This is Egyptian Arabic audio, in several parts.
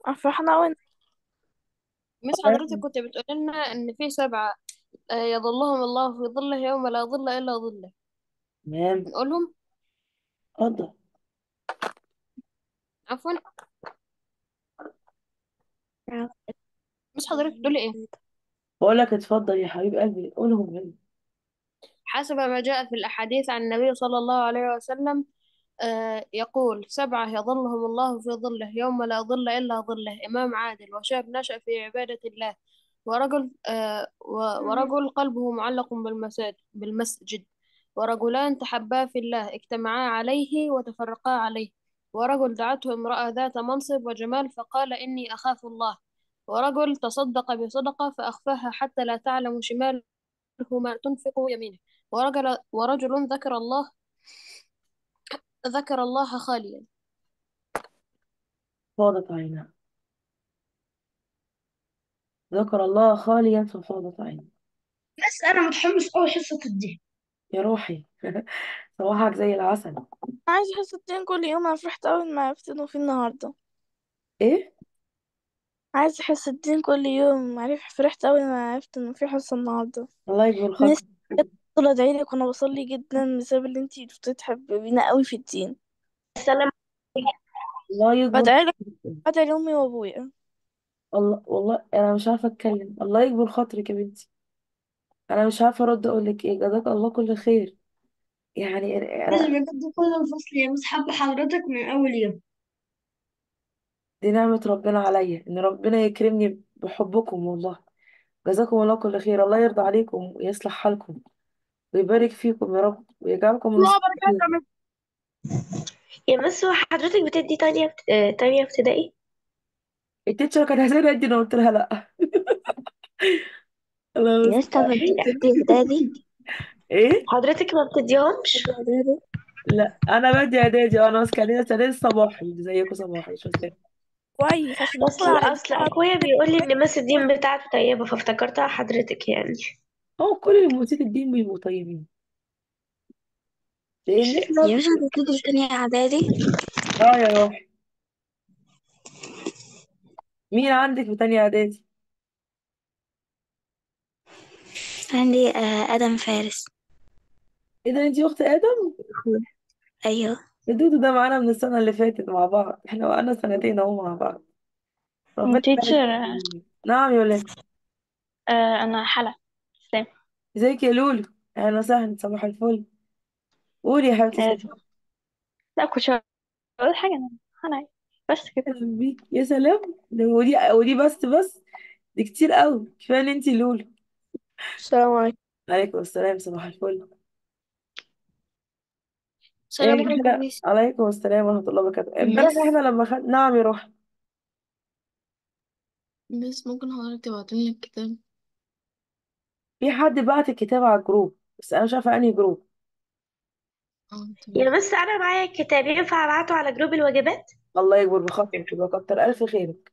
فرحانة أوي مش حضرتك كنت بتقول لنا ان في سبعة آه، يظلهم الله في ظله يوم لا ظل الا ظله تمام نقولهم اتفضل عفوا إن مش حضرتك بتقولي ايه بقول لك اتفضل يا حبيب قلبي قولهم هنا حسب ما جاء في الأحاديث عن النبي صلى الله عليه وسلم آه، يقول سبعة يظلهم الله في ظله يوم لا ظل إلا ظله إمام عادل وشاب نشأ في عبادة الله ورجل آه، و- ورجل قلبه معلق بالمساجد بالمسجد ورجلان تحبا في الله اجتمعا عليه وتفرقا عليه ورجل دعته امرأة ذات منصب وجمال فقال إني أخاف الله ورجل تصدق بصدقة فأخفاها حتى لا تعلم شماله ما تنفق يمينه ورجل ورجل ذكر الله ذكر الله خاليا فاضت عينها ذكر الله خاليا ففاضت عينها بس أنا متحمس أوي حصة الدين يا روحي صباحك زي العسل عايزة حصة الدين كل يوم أنا فرحت أوي ما عرفت إنه في النهاردة ايه عايزة حصة الدين كل يوم عارف فرحت أوي ما عرفت إنه في حصة النهاردة الله يكبر الخط نفسي بجد أدعيلك وأنا بصلي جدا بسبب اللي انتي بتحببينا أوي في الدين السلام الله يكبر بدعيلك خاطرك. بدعي لأمي وأبويا الله والله انا مش عارفه اتكلم الله يكبر خاطرك يا بنتي انا مش عارفه ارد اقول لك ايه جزاك الله كل خير يعني انا لازم بجد كل الفصل يا مس حابة حضرتك من أول يوم دي نعمه ربنا عليا ان ربنا يكرمني بحبكم والله جزاكم الله كل خير الله يرضى عليكم ويصلح حالكم ويبارك فيكم يا رب ويجعلكم من الله بركاته يا الصالحين مس يا مس هو حضرتك بتدي تانية بت... آه، تانية ابتدائي؟ التيتشر كانت هتدي ادي انا قلت لها لا الله يا مس طب انت المستعان بتدي إعدادي؟ ايه حضرتك ما بتديهمش؟ لا انا بدي اعدادي انا ماسكه علينا سنه صباحي زيكم صباحي مش فاكره كويس عشان ندخل أصل على أصل أخويا بيقول لي إن مس الدين بتاعته طيبة فافتكرتها حضرتك يعني هو كل الموتين الدين بيبقوا طيبين لان احنا يا مس انت بتدي تانية إعدادي؟ اه يا روحي مين عندك في تانية اعدادي عندي آه، آدم فارس ايه ده انتي اخت ادم أيوه ده دودو ده معانا من السنه اللي فاتت مع بعض احنا بقالنا سنتين اهو مع بعض ربنا يبارك تيتشر فيكم. نعم يا ولاد آه أنا حلا سلام ازيك يا لولو اهلا وسهلا صباح الفل قولي يا حبيبتي آه صباح لا كنت أقول حاجة أنا أنا بس كده اهلا بيك يا سلام ده ودي ودي بس بس دي كتير قوي كفايه ان انتي لولو السلام عليكم عليكم السلام صباح الفل ايه السلام عليكم احنا ميس عليكم السلام ورحمه الله وبركاته امبارح ميس احنا لما خد... نعم يا روح ميس ممكن حضرتك تبعتلي الكتاب في حد بعت الكتاب على الجروب بس انا مش عارفه انهي جروب اه يا تمام مس أنا معايا الكتاب ينفع أبعته على جروب الواجبات؟ الله يكبر بخاطرك يبقى كتر الف خيرك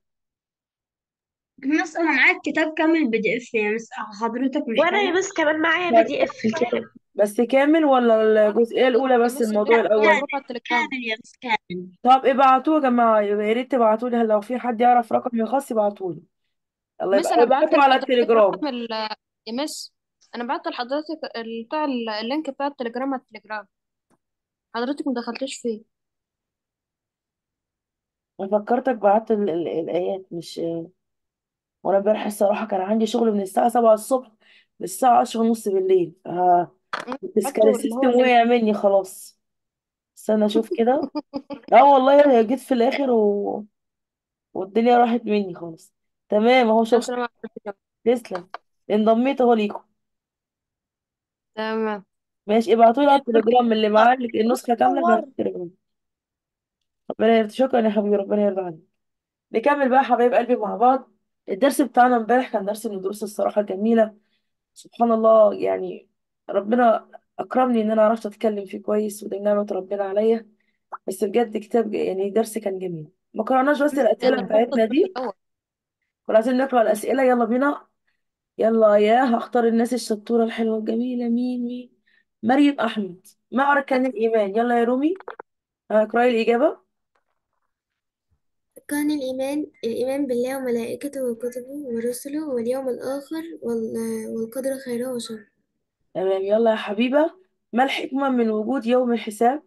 مس أنا معايا الكتاب كامل بي دي إف يا مس حضرتك مش وأنا يا مس كمان معايا بي دي إف الكتاب بس كامل ولا الجزئيه الاولى يا بس ميس الموضوع لا ابعتوا على الاول كامل جروب على التليجرام كامل يا مس كامل طب ابعتوه يا جماعه يا ريت تبعتوا لي لو في حد يعرف رقمي الخاص يبعتوا لي الله ميس يبقى انا بعت ابعتوا على لحضرتك التليجرام رقم ال يا ميس انا بعت لحضرتك ال- بتاع ال- اللينك بتاع التليجرام على التليجرام حضرتك ما دخلتيش فيه انا فكرتك بعت ال... ال... الايات مش وانا امبارح الصراحه كان عندي شغل من الساعه 7 الصبح للساعه 10 ونص بالليل آه. بس كان بعته اللي هو السيستم اللينك وقع مني خلاص استنى اشوف كده اه والله جيت في الاخر و... والدنيا راحت مني خالص تمام اهو شفت السلام عليكم تسلم انضميت اهو ليكم تمام ماشي ابعتوا لي على التليجرام اللي معاه النسخه كامله من نور التليجرام ربنا يرضى شكرا يا حبيبي ربنا يرضى عليك نكمل بقى يا حبايب قلبي مع بعض الدرس بتاعنا امبارح كان درس من الدروس الصراحه جميله سبحان الله يعني ربنا اكرمني ان انا عرفت اتكلم فيه كويس وده نعمه ربنا عليا بس بجد كتاب يعني درس كان جميل ما قرأناش بس الاسئله انا بعت بتاعتنا الدرس دي الاول كنا عايزين نقرأ الاسئله يلا بينا يلا يا هختار الناس الشطوره الحلوه الجميله مين مين مريم احمد ما أركان الايمان يلا يا رومي اقرأي الاجابه أركان الإيمان الإيمان بالله وملائكته وكتبه ورسله واليوم الآخر وال- والقدر خيره وشره تمام يلا يا حبيبة ما الحكمة من وجود يوم الحساب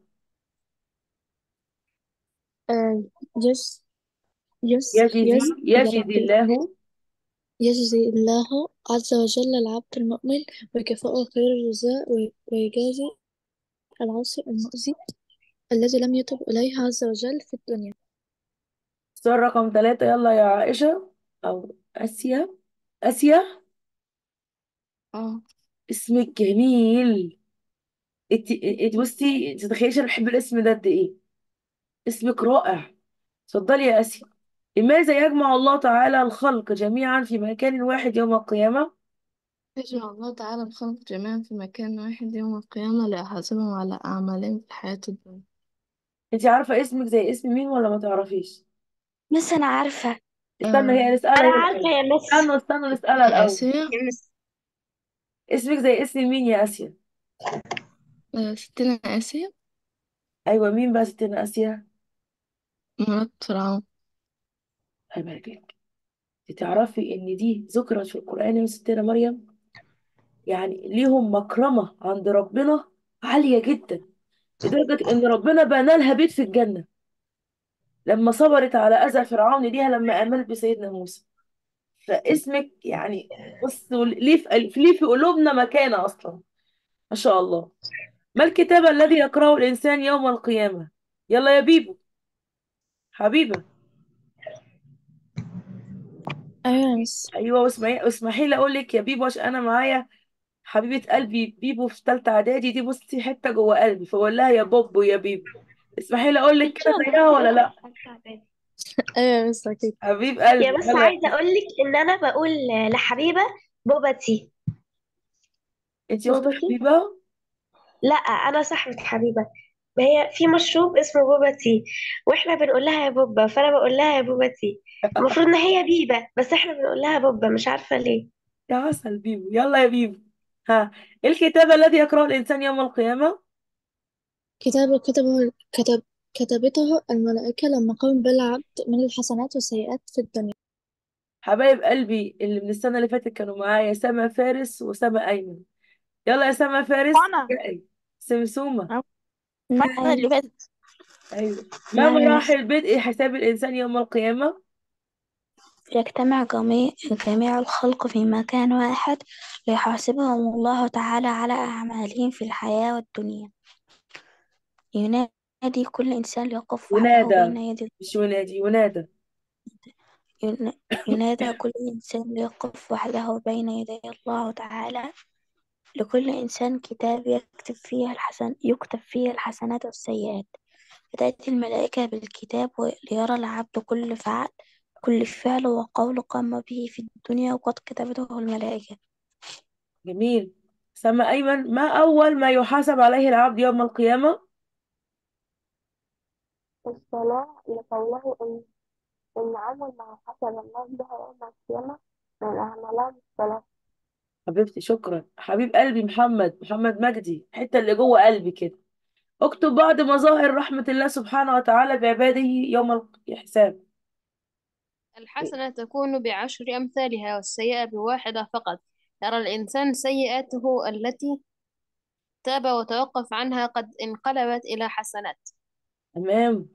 آه يس يس يجزي يس يجزي ربي الله يجزي الله عز وجل العبد المؤمن وكفاءه خير الجزاء وي- ويجازي العاصي المؤذي الذي لم يتب إليه عز وجل في الدنيا سؤال رقم ثلاثة يلا يا عائشة أو آسيا آسيا اه اسمك جميل انت انت بصي انت تتخيليش انا بحب الاسم ده قد ايه اسمك رائع اتفضلي يا آسيا لماذا يجمع الله تعالى الخلق جميعا في مكان واحد يوم القيامة يجمع الله تعالى الخلق جميعا في مكان واحد يوم القيامة ليحاسبهم على أعمالهم في الحياة الدنيا انت عارفة اسمك زي اسم مين ولا ما تعرفيش بس انا عارفة استنى هي آه نسألها انا هي عارفه الأول يا مس استنوا استنوا نسألها الأول آسيا يا مس اسمك زي اسم مين يا آسيا آه ستنا آسيا أيوة مين بقى ستنا آسيا مرات فرعون خلي بالك انت تعرفي ان دي ذكرت في القرآن يا ستنا مريم يعني ليهم مكرمة عند ربنا عالية جدا لدرجة ان ربنا بنى لها بيت في الجنة لما صبرت على أذى فرعون ليها لما آمنت بسيدنا موسى فاسمك يعني بص ليه في ليه في قلوبنا مكانة أصلا ما شاء الله ما الكتاب الذي يقرأه الإنسان يوم القيامة يلا يا بيبو حبيبة أيوة يا مس أيوة واسمعي اسمحي لي أقول لك يا بيبو عشان أنا معايا حبيبة قلبي بيبو في تالتة إعدادي دي بصي حتة جوه قلبي فبقول لها يا بوبو يا بيبو اسمحي لي أقول لك كده زيها ولا لأ أيوة يا مس أكيد حبيب يا قلبي بس يلا عايزه اقول لك ان انا بقول لحبيبه بوبتي أنتي أخت بوبتي حبيبة لا انا صاحبه حبيبه ما هي في مشروب اسمه بوبتي واحنا بنقول لها يا بوبا فانا بقول لها يا بوبتي المفروض ان هي بيبه بس احنا بنقول لها بوبا مش عارفه ليه يا عسل بيبو يلا يا بيبو ها إيه الكتاب الذي يقرأه الإنسان يوم القيامة كتاب كتبه كتب كتبته الملائكة لما قام بالعبد من الحسنات والسيئات في الدنيا حبايب قلبي اللي من السنة اللي فاتت كانوا معايا سما فارس وسما أيمن يلا يا سما فارس وانا جاي سمسومة المرة اللي فاتت أيوة ما نعم يا مس مراحل بدء حساب الإنسان يوم القيامة يجتمع جميع جميع الخلق في مكان واحد ليحاسبهم الله تعالى على أعمالهم في الحياة والدنيا ينادي كل إنسان ليقف وحده بين ونادى يدي مش ونادي ونادى ين- ينادى كل إنسان ليقف وحده بين يدي الله تعالى لكل إنسان كتاب يكتب فيه الحسن يكتب فيه الحسنات والسيئات فتأتي الملائكة بالكتاب ليرى العبد كل فعل كل فعل وقول قام به في الدنيا وقد كتبته الملائكة جميل سما أيمن ما أول ما يحاسب عليه العبد يوم القيامة الصلاة لقوله إن إن أول ما حسب الله بها يوم القيامة من أعمالهم الصلاة حبيبتي شكرا حبيب قلبي محمد محمد مجدي الحتة اللي جوه قلبي كده اكتب بعض مظاهر رحمة الله سبحانه وتعالى بعباده يوم الحساب الحسنة تكون بعشر أمثالها والسيئة بواحدة فقط يرى الإنسان سيئاته التي تاب وتوقف عنها قد انقلبت إلى حسنات تمام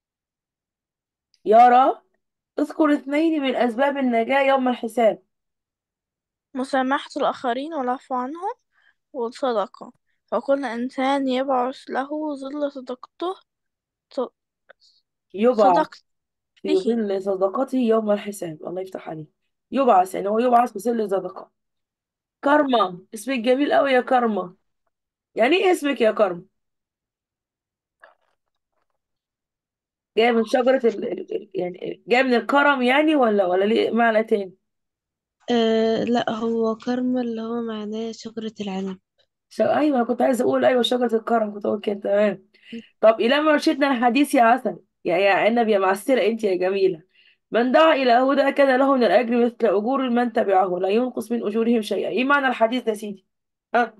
يارا اذكر اثنين من أسباب النجاة يوم الحساب مسامحة الآخرين والعفو عنهم والصدقة فكل إنسان يبعث له ظل صدقته ص- يبعث في صدقته ظل صدقته يوم الحساب الله يفتح عليه يبعث يعني هو يبعث في ظل صدقة كرمة اسمك جميل قوي يا كرمة يعني ايه اسمك يا كرمة جاية من شجرة ال... ال... ال- يعني جاية من الكرم يعني ولا ولا ليه معنى تاني أه لا هو كرمة اللي هو معناه شجرة العنب ش... ايوه انا كنت عايزة اقول ايوه شجرة الكرم كنت اقول كده تمام طب إلى ما رشدنا الحديث يا عسل يا يا عنب يا معسرة انت يا جميلة من دعا إلى هدى كان له من الأجر مثل أجور من تبعه لا ينقص من أجورهم شيئا إيه معنى الحديث ده يا سيدي ها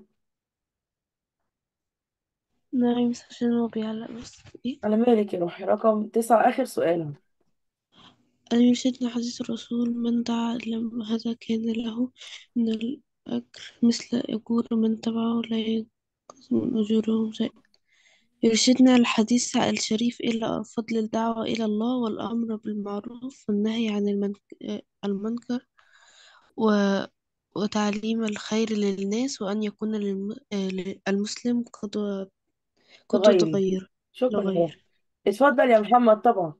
نعم عشان هو بيعلق بس ايه على مالك يا روحي رقم تسعة آخر سؤال ألم يرشدنا حديث الرسول من دعا إلى هذا كان له من الأجر مثل أجور من تبعه لا ينقص من أجورهم شيء يرشدنا الحديث الشريف إلى فضل الدعوة إلى الله والأمر بالمعروف والنهي عن المنك- المنكر و وتعليم الخير للناس وأن يكون للم- المسلم قدوة قدوة تغير غير شكرا يا لغير اتفضل يا محمد طبعا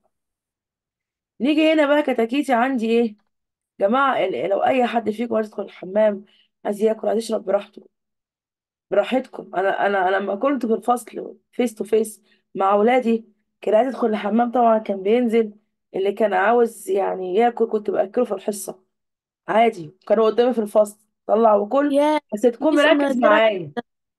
نيجي هنا بقى كتاكيتي عندي ايه جماعة ال- لو أي حد فيكم عايز يدخل الحمام عايز ياكل عايز يشرب براحته براحتكم أنا أنا أنا لما كنت في الفصل فيس تو فيس مع أولادي كان عايز يدخل الحمام طبعا كان بينزل اللي كان عاوز يعني ياكل كنت بأكله في الحصة عادي كانوا قدامي في الفصل طلع وكل يا بس تكون ميس أنا مركز ده معايا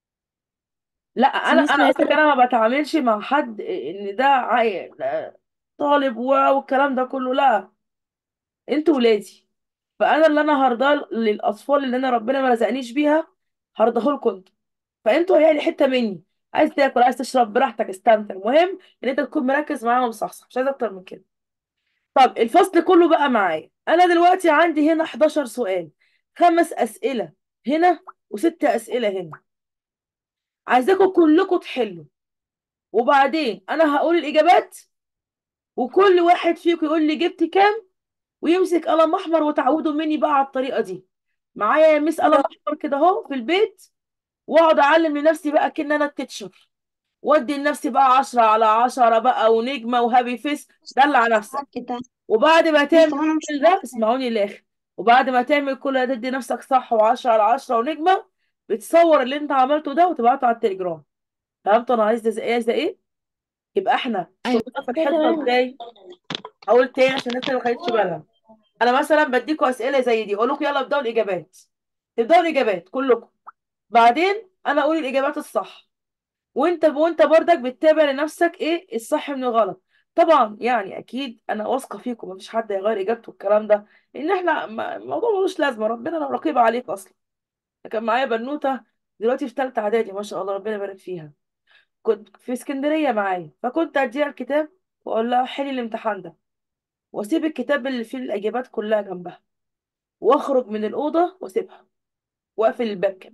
لا انا ميس انا ما اصلا انا ما بتعاملش مع حد ان ده عاي- طالب والكلام ده كله لا انتوا ولادي فانا اللي انا هرضاه للاطفال اللي انا ربنا ما رزقنيش بيها هرضاه لكم انتوا فانتوا يعني حته مني عايز تاكل عايز تشرب براحتك استمتع المهم ان انت تكون مركز معاهم ومصحصح مش عايز اكتر من كده طب الفصل كله بقى معايا انا دلوقتي عندي هنا 11 سؤال خمس اسئله هنا وست اسئله هنا عايزاكم كلكم تحلوا وبعدين انا هقول الاجابات وكل واحد فيكم يقول لي جبت كام ويمسك قلم احمر وتعودوا مني بقى على الطريقه دي معايا يا ميس قلم احمر كده اهو في البيت واقعد اعلم لنفسي بقى كأن انا التتشر وادي لنفسي بقى عشرة على عشرة بقى ونجمة وهابي فيس دلع نفسك وبعد ما تعمل كل ده اسمعوني للاخر وبعد ما تعمل كل ده تدي نفسك صح وعشرة على عشرة ونجمة بتصور اللي انت عملته ده وتبعته على التليجرام فهمتوا انا عايز ده ايه عايز ده ايه يبقى احنا أيوة كنا في الحصه ازاي اقول تاني عشان الناس اللي ما خدتش بالها انا مثلا بديكوا اسئله زي دي اقول لكم يلا ابداوا الاجابات تبداوا الاجابات كلكم بعدين انا اقول الاجابات الصح وانت وانت برضك بتتابع لنفسك ايه الصح من الغلط طبعا يعني اكيد انا واثقه فيكم مفيش حد هيغير اجابته الكلام ده لان احنا ما- الموضوع ملوش لازمه ربنا لو رقيب عليك اصلا كان معايا بنوته دلوقتي في ثالثه اعدادي ما شاء الله ربنا يبارك فيها كنت في اسكندريه معايا فكنت اديها الكتاب واقول لها حلي الامتحان ده واسيب الكتاب اللي فيه الاجابات كلها جنبها واخرج من الاوضه واسيبها واقفل الباب كمان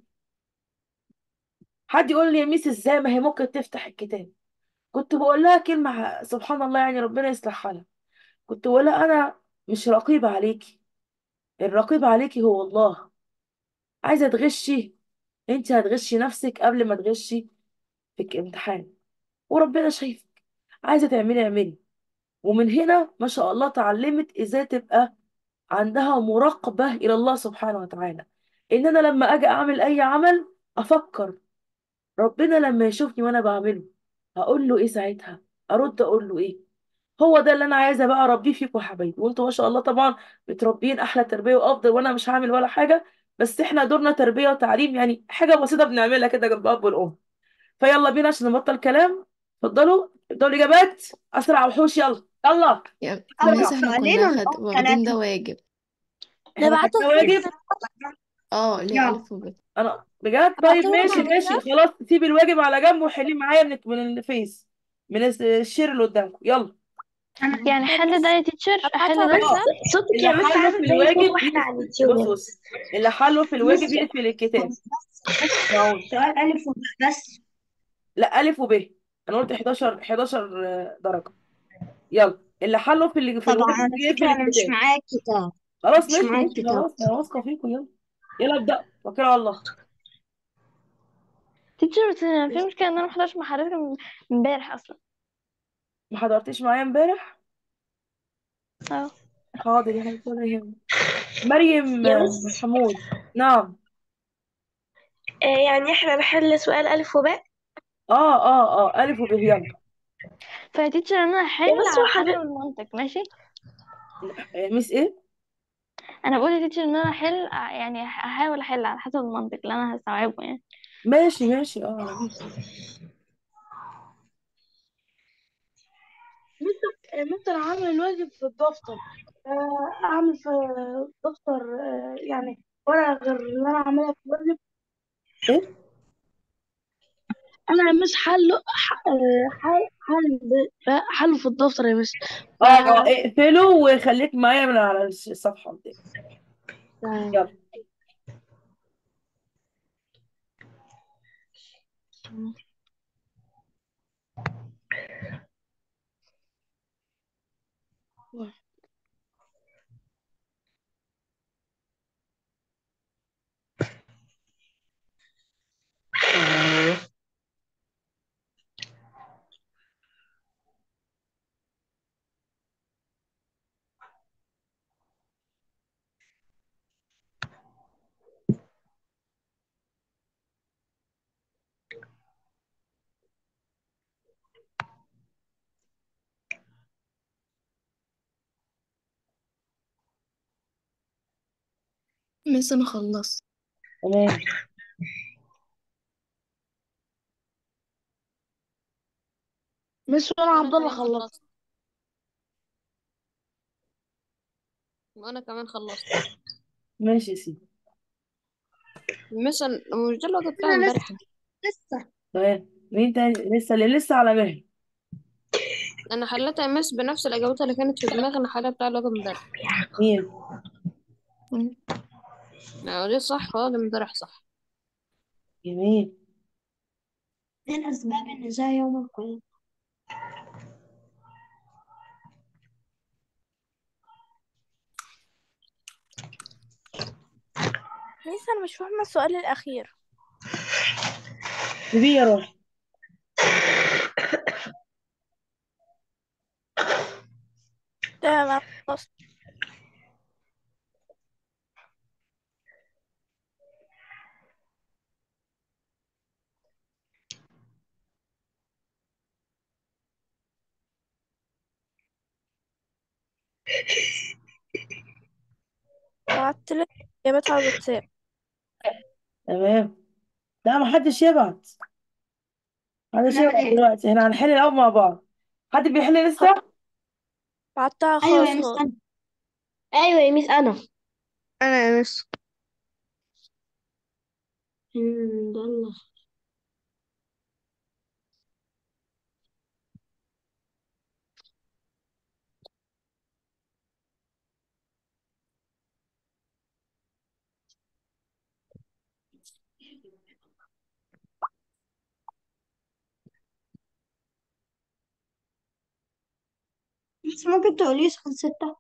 حد يقول لي يا ميس ازاي ما هي ممكن تفتح الكتاب كنت بقول لها كلمه سبحان الله يعني ربنا يصلح حالها كنت بقول لها انا مش رقيب عليكي الرقيب عليكي هو الله عايزه تغشي انت هتغشي نفسك قبل ما تغشي في الامتحان وربنا شايفك عايزه تعملي اعملي ومن هنا ما شاء الله اتعلمت ازاي تبقى عندها مراقبة إلى الله سبحانه وتعالى إن أنا لما أجي أعمل أي عمل أفكر ربنا لما يشوفني وأنا بعمله هقول له إيه ساعتها أرد أقول له إيه هو ده اللي أنا عايزة بقى أربيه فيكم يا حبايبي وأنتوا ما شاء الله طبعا متربيين أحلى تربية وأفضل وأنا مش هعمل ولا حاجة بس إحنا دورنا تربية وتعليم يعني حاجة بسيطة بنعملها كده جنب أب والأم فيلا بينا عشان نبطل كلام اتفضلوا ابدأوا الإجابات أسرع وحوش يلا يلا يا أسرع ميس احنا كنا خد... واخدين ده واجب ده إحنا بعته خدنا واجب اه ليه ألف وب انا بجد طيب بعتهم ماشي على ماشي خلاص سيبي الواجب على جنب وحليه معايا من من الفيس من الس- الشير اللي قدامكم يلا يعني حل ده يا تيتشر حل ده اه سهل صوتك اللي يا مس حله عامل في زي صوت الواجب واحدة على يقفل اليوتيوب بص يا بص اللي حله في الواجب يقفل الكتاب معقول سؤال ألف وب بس لا الف وب انا قلت 11 11 درجه يلا اللي حله في اللي في طبعا الواجب على يقفل فكرة أنا مش الكتاب معايا الكتاب خلاص مش ماشي معايا ماشي الكتاب خلاص انا واثقه فيكم يلا يلا ابدا توكل على الله تيتشر بس في مشكلة ان انا محضرش مع حضرتك من- امبارح اصلا ما حضرتيش معايا امبارح اه حاضر يا حبيبتي ولا يهمك مريم يا آه، مس محمود نعم آه يعني احنا نحل سؤال ألف وباء اه اه اه الف وب يلا فيا تيتشر انا يا هحل مس على وحضرتك حسب المنطق ماشي آه، ميس ايه انا بقول يا تيتشر ان انا هحل ع- يعني هحاول احل على حسب المنطق اللي انا هستوعبه يعني ماشي ماشي اه على مين ممكن أعمل الواجب في الدفتر آه، أعمل في الدفتر آه، يعني ورقة غير اللي أنا عاملها في الواجب ايه أنا مش حل ح- آه، ح- حل حل في الدفتر يا مس اه اه اقفله وخليك معايا من على الصفحة قدام يلا مس أنا خلصت تمام مس وانا عبد الله كمان خلصت خلصت وانا كمان خلصت ماشي يا سيدي مثلا مش ده الوقت بتاع انا امبارح لسه لسه تمام مين تاني لسه اللي لسه على مهل انا حليتها يا مس بنفس الاجابات اللي كانت في دماغي انا حلها بتاع الوقت امبارح مين يعني دي صح اه ده امبارح صح جميل من أسباب النجاة يوم القيامة لسه انا مش فاهمة السؤال الأخير سيبيه يا روحي تمام خلاص بعتلك إجابات على الواتساب تمام لا ما حدش يبعت محدش نعمل يبعت ايه دلوقتي احنا هنحل الأول مع بعض حد بيحل لسه بعتها ايوه خلاص يا مس خلاص انا ايوه يا مس انا انا يا مس الحمد لله بس ممكن تقولي سؤال ستة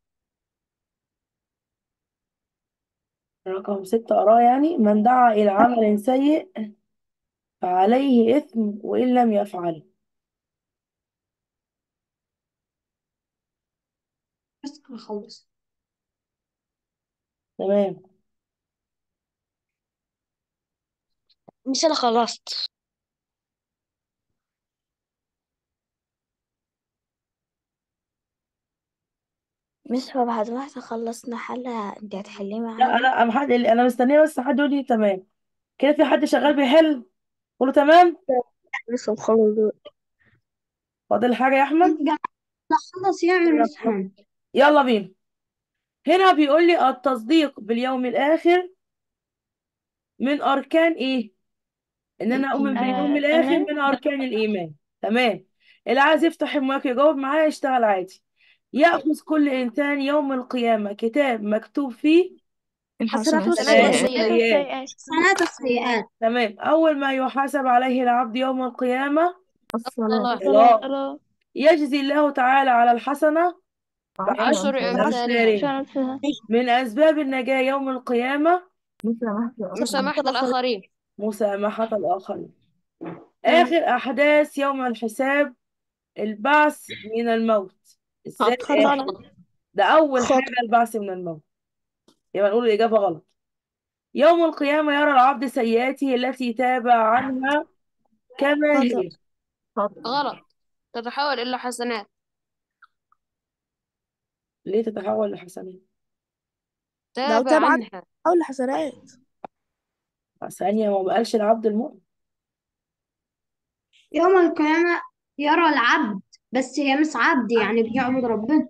رقم ستة أراه يعني من دعا إلى عمل سيء فعليه إثم وإن لم يفعله بس هخلص تمام مش انا خلصت مش هو بعد ما احنا خلصنا حلها انت هتحلي لا معانا أنا أنا حد أنا مستنية بس حد يقول لي تمام كده في حد شغال بيحل كله تمام لسه مخلص دلوقتي فاضل حاجة يا أحمد لا خلص يعمل امتحان يلا بينا هنا بيقول لي التصديق باليوم الآخر من أركان إيه إن أنا أؤمن باليوم آه الآخر إيمان من أركان الإيمان تمام اللي عايز يفتح المايك يجاوب معايا يشتغل عادي يأخذ كل إنسان يوم القيامة كتاب مكتوب فيه الحسنات حسنات والسيئات والسيئات والسيئات حسنات السيئات تمام أول ما يحاسب عليه العبد يوم القيامة الصلاة الصلاة الصلاة يجزي الله تعالى على الحسنة بعشر بعشر أمثالها أمثالها من أسباب النجاة يوم القيامة مسامحة الآخرين مسامحة الآخرين آخر أحداث يوم الحساب البعث من الموت إزاي آخر ده أول حاجة البعث من الموت يبقى نقول الإجابة غلط يوم القيامة يرى العبد سيئاته التي تاب عنها كما هي غلط تتحول إلى حسنات ليه تتحول لحسنات تاب تاب عن- عنها أول حسنات ثانية ما قالش العبد المؤمن يوم القيامة يرى العبد بس هي مش عبد يعني بيعبد ربنا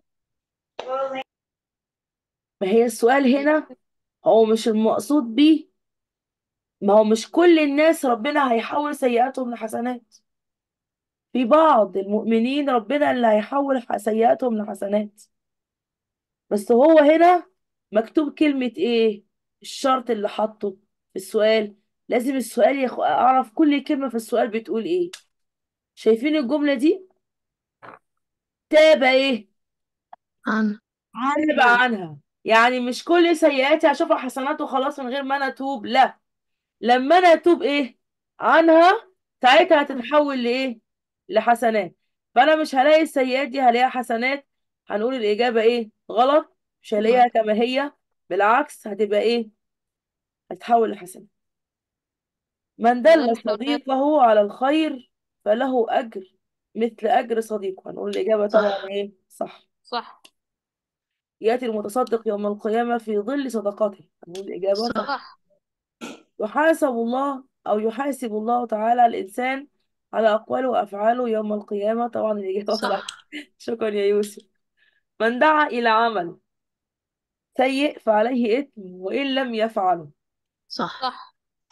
ما هي السؤال هنا هو مش المقصود بيه ما هو مش كل الناس ربنا هيحول سيئاتهم لحسنات في بعض المؤمنين ربنا اللي هيحول ح- سيئاتهم لحسنات بس هو هنا مكتوب كلمة ايه الشرط اللي حاطه في السؤال لازم السؤال يخ... اعرف كل كلمة في السؤال بتقول ايه شايفين الجملة دي تاب ايه عن تاب عنها يعني مش كل سيئاتي هشوفها حسنات وخلاص من غير ما انا اتوب لا لما انا اتوب ايه عنها ساعتها هتتحول لايه لحسنات فانا مش هلاقي السيئات دي هلاقيها حسنات هنقول الاجابه ايه غلط مش هلاقيها كما هي بالعكس هتبقى ايه هتتحول لحسنات من دل لذلك احنا قلنا صديقه على الخير فله اجر مثل اجر صديقه هنقول الاجابه طبعا صح ايه صح صح ياتي المتصدق يوم القيامه في ظل صدقته هنقول الاجابه صح صح صح يحاسب الله أو يحاسب الله تعالى الإنسان على أقواله وأفعاله يوم القيامة طبعا الإجابة صح صح شكرا يا يوسف من دعا إلى عمل سيء فعليه إثم وإن لم يفعله صح صح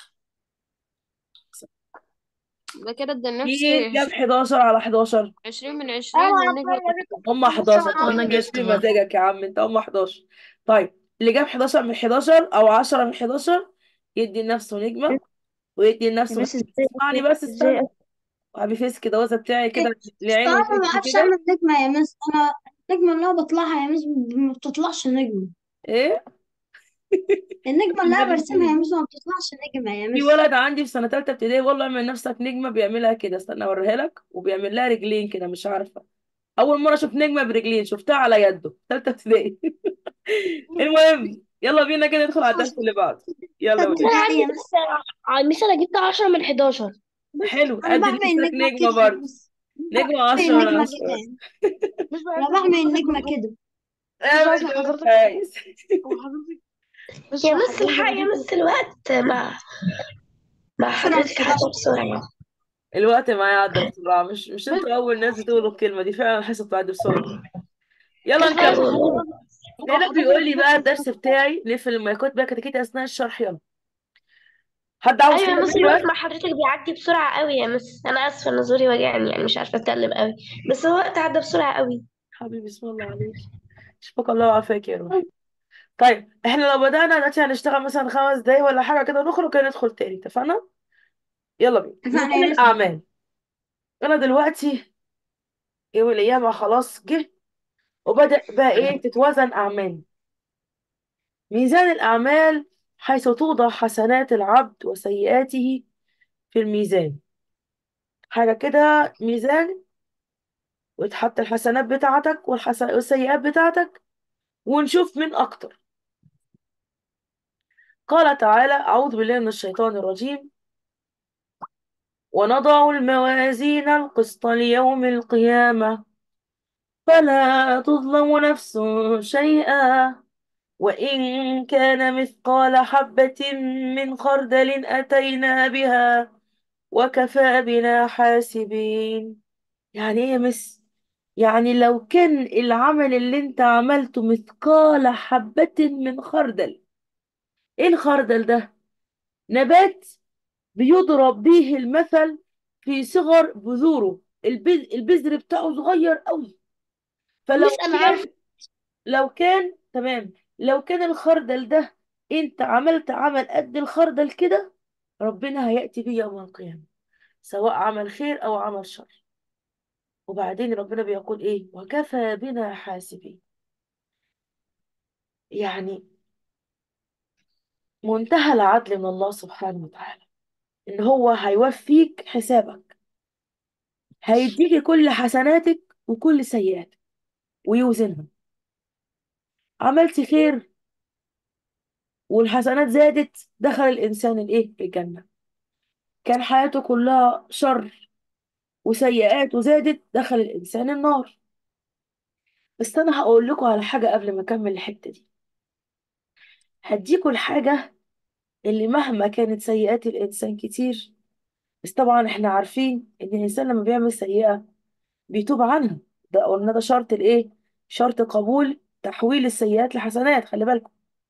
يبقى كده ادى مين لنفسي جاب 11 على 11 عشرين من عشرين والنجمة هم 11 أنا خليك جبت في بقى مزاجك يا عم أنت هم 11 طيب اللي جاب 11 من 11 أو 10 من 11 يدي لنفسه نجمة ويدي لنفسه بس ازاي اسمعني بس ازاي استنى وأبي فيس كده وزة بتاعي كده بس لعيني انا ما وشوشي بعرفش كده اعمل نجمة يا مس انا النجمة اللي انا بطلعها يا مس ما بتطلعش نجمة إيه النجمة اللي انا برسمها يا النبي مس ما بتطلعش نجمة يا في مس ولد عندي في سنة تالتة ابتدائي والله اعمل نفسك نجمة بيعملها كده استنى اوريها لك وبيعمل لها رجلين كده مش عارفة أول مرة أشوف نجمة برجلين شفتها على يده تالتة ابتدائي المهم يلا بينا كده ندخل على الدرس اللي بعده يلا طب بينا ابتدائي يا مس مس انا جبت 10 من 11 حلو انا أدي بعمل نفسك النجمة نجمة كده يا برضه مس نجمة بعمل عشرة من النجمة عشرة كده يعني انا بعمل النجمة كده اعمل اللي انت عايز يا مس الحق يا مس الوقت مع مع حضرتك عدى بسرعة الوقت معايا عدى بسرعة مش مش انتوا أول ناس بتقولوا الكلمة دي فعلا الحصة بتعدي بسرعة يلا نكمل هنا بيقول لي بقى الدرس بتاعي نقفل المايكات بقى كتاكيت أثناء الشرح يلا حد عاوز ايوه يا حاجة مس مني الوقت بقى مع حضرتك بيعدي بسرعة قوي يا مس انا اسفة ان زوري وجعني يعني مش عارفة اتكلم قوي بس هو الوقت عدى بسرعة قوي حبيبي بسم الله عليك شفاك الله وعافاك يا روحي طيب احنا لو بدأنا دلوقتي هنشتغل مثلا خمس دقايق ولا حاجة كده نخرج كده ندخل تاني اتفقنا؟ يلا بينا اتفقنا ميزان يا مس الأعمال أنا دلوقتي يوم القيامة خلاص جه وبدأ بقى إيه تتوزن أعمال ميزان الأعمال حيث توضع حسنات العبد وسيئاته في الميزان حاجة كده ميزان وتحط الحسنات بتاعتك والحسن... والسيئات بتاعتك ونشوف مين أكتر قال تعالى أعوذ بالله من الشيطان الرجيم ونضع الموازين القسط ليوم القيامة فلا تظلم نفس شيئا وإن كان مثقال حبة من خردل أتينا بها وكفى بنا حاسبين يعني ايه يا مس يعني لو كان العمل اللي انت عملته مثقال حبة من خردل ايه الخردل ده نبات بيضرب به المثل في صغر بذوره البذ- البذر بتاعه صغير قوي فلو مس انا عارفة كان لو كان تمام لو كان الخردل ده انت عملت عمل قد الخردل كده ربنا هيأتي بيه يوم القيامة سواء عمل خير او عمل شر وبعدين ربنا بيقول ايه وكفى بنا حاسبين يعني منتهى العدل من الله سبحانه وتعالى ان هو هيوفيك حسابك هيديك كل حسناتك وكل سيئاتك ويوزنها عملت خير والحسنات زادت دخل الانسان الايه الجنة كان حياته كلها شر وسيئات وزادت دخل الانسان النار بس انا هقول لكم على حاجة قبل ما اكمل الحتة دي هديكوا الحاجة اللي مهما كانت سيئات الانسان كتير بس طبعا احنا عارفين ان الانسان لما بيعمل سيئة بيتوب عنها ده قلنا ده شرط الايه شرط قبول تحويل السيئات لحسنات خلي بالكم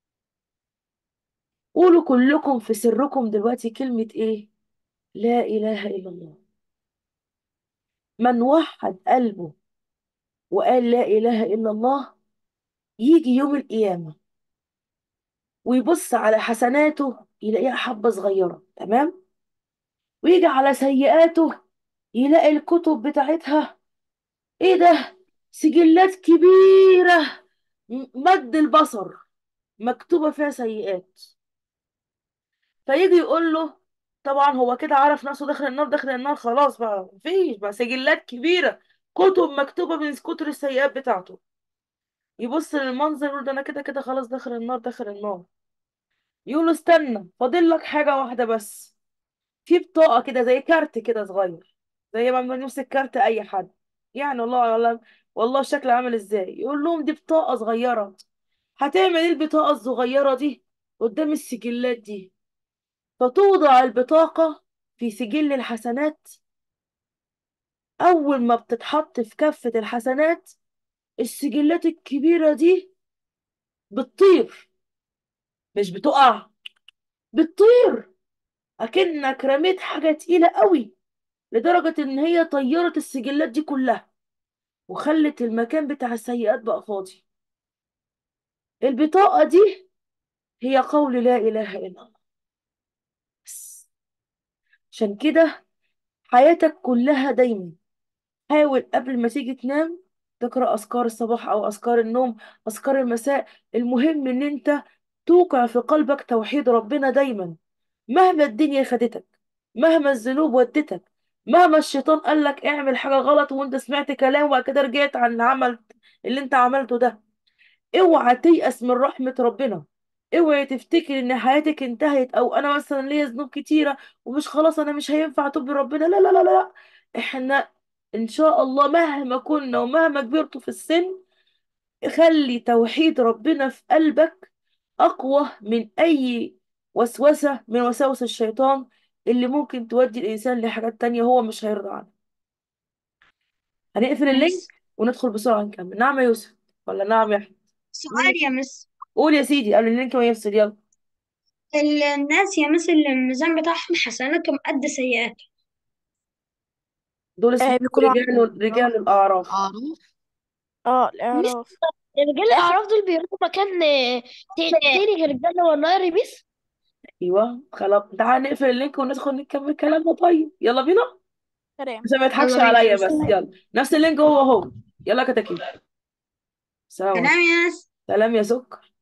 قولوا كلكم في سركم دلوقتي كلمة ايه لا اله الا الله من وحد قلبه وقال لا إله إلا الله يجي يوم القيامة ويبص على حسناته يلاقيها حبة صغيرة تمام ويجي على سيئاته يلاقي الكتب بتاعتها ايه ده سجلات كبيرة م- مد البصر مكتوبة فيها سيئات فيجي يقول له طبعا هو كده عرف نفسه داخل النار داخل النار خلاص بقى مفيش بقى سجلات كبيرة كتب مكتوبة من كتر السيئات بتاعته يبص للمنظر يقول ده انا كده كده خلاص داخل النار داخل النار يقول له استنى فاضل لك حاجة واحدة بس في بطاقة كده زي كارت كده صغير زي ما بنمسك كارت أي حد يعني والله أعلم والله الشكل عامل ازاي يقول لهم دي بطاقة صغيرة هتعمل ايه البطاقة الصغيرة دي قدام السجلات دي فتوضع البطاقة في سجل الحسنات أول ما بتتحط في كفة الحسنات السجلات الكبيرة دي بتطير مش بتقع بتطير أكنك رميت حاجة تقيلة قوي لدرجة إن هي طيرت السجلات دي كلها وخلت المكان بتاع السيئات بقى فاضي البطاقة دي هي قول لا إله إلا الله بس عشان كده حياتك كلها دايما حاول قبل ما تيجي تنام تقرأ أذكار الصباح أو أذكار النوم أذكار المساء المهم إن أنت توقع في قلبك توحيد ربنا دايما مهما الدنيا خدتك مهما الذنوب ودتك مهما الشيطان قالك اعمل حاجة غلط وانت سمعت كلام وبعد كده رجعت عن العمل اللي انت عملته ده اوعى تيأس من رحمة ربنا اوعي تفتكر ان حياتك انتهت او انا مثلا ليا ذنوب كتيرة ومش خلاص انا مش هينفع اتوب لربنا لا لا لا لا لا. احنا ان شاء الله مهما كنا ومهما كبرتوا في السن خلي توحيد ربنا في قلبك اقوى من اي وسوسة من وساوس الشيطان اللي ممكن تودي الانسان لحاجات تانية هو مش هيرضى عنها هنقفل اللينك مس وندخل بسرعة نكمل نعم يا يوسف ولا نعم يا احمد سؤال يا مس قول يا سيدي قبل اللينك ما يفصل يلا ال- الناس يا مس اللي الميزان بتاعهم حسناتهم قد سيئات دول آه اسمهم بيكونوا رجال رجال الأعراف أعراف اه مش الإعراف رجال آخر الأعراف دول بيروحوا مكان آه، ت- تاني غير الجنة والنار يا ميس ايوه خلاص تعال نقفل اللينك وندخل نكمل كلامنا طيب يلا بينا كلام عشان ما يضحكش يلا بينا عليا مس بس يلا نفس اللينك هو هو يلا كتاكيت سلام سلام يا مس سلام يا سكر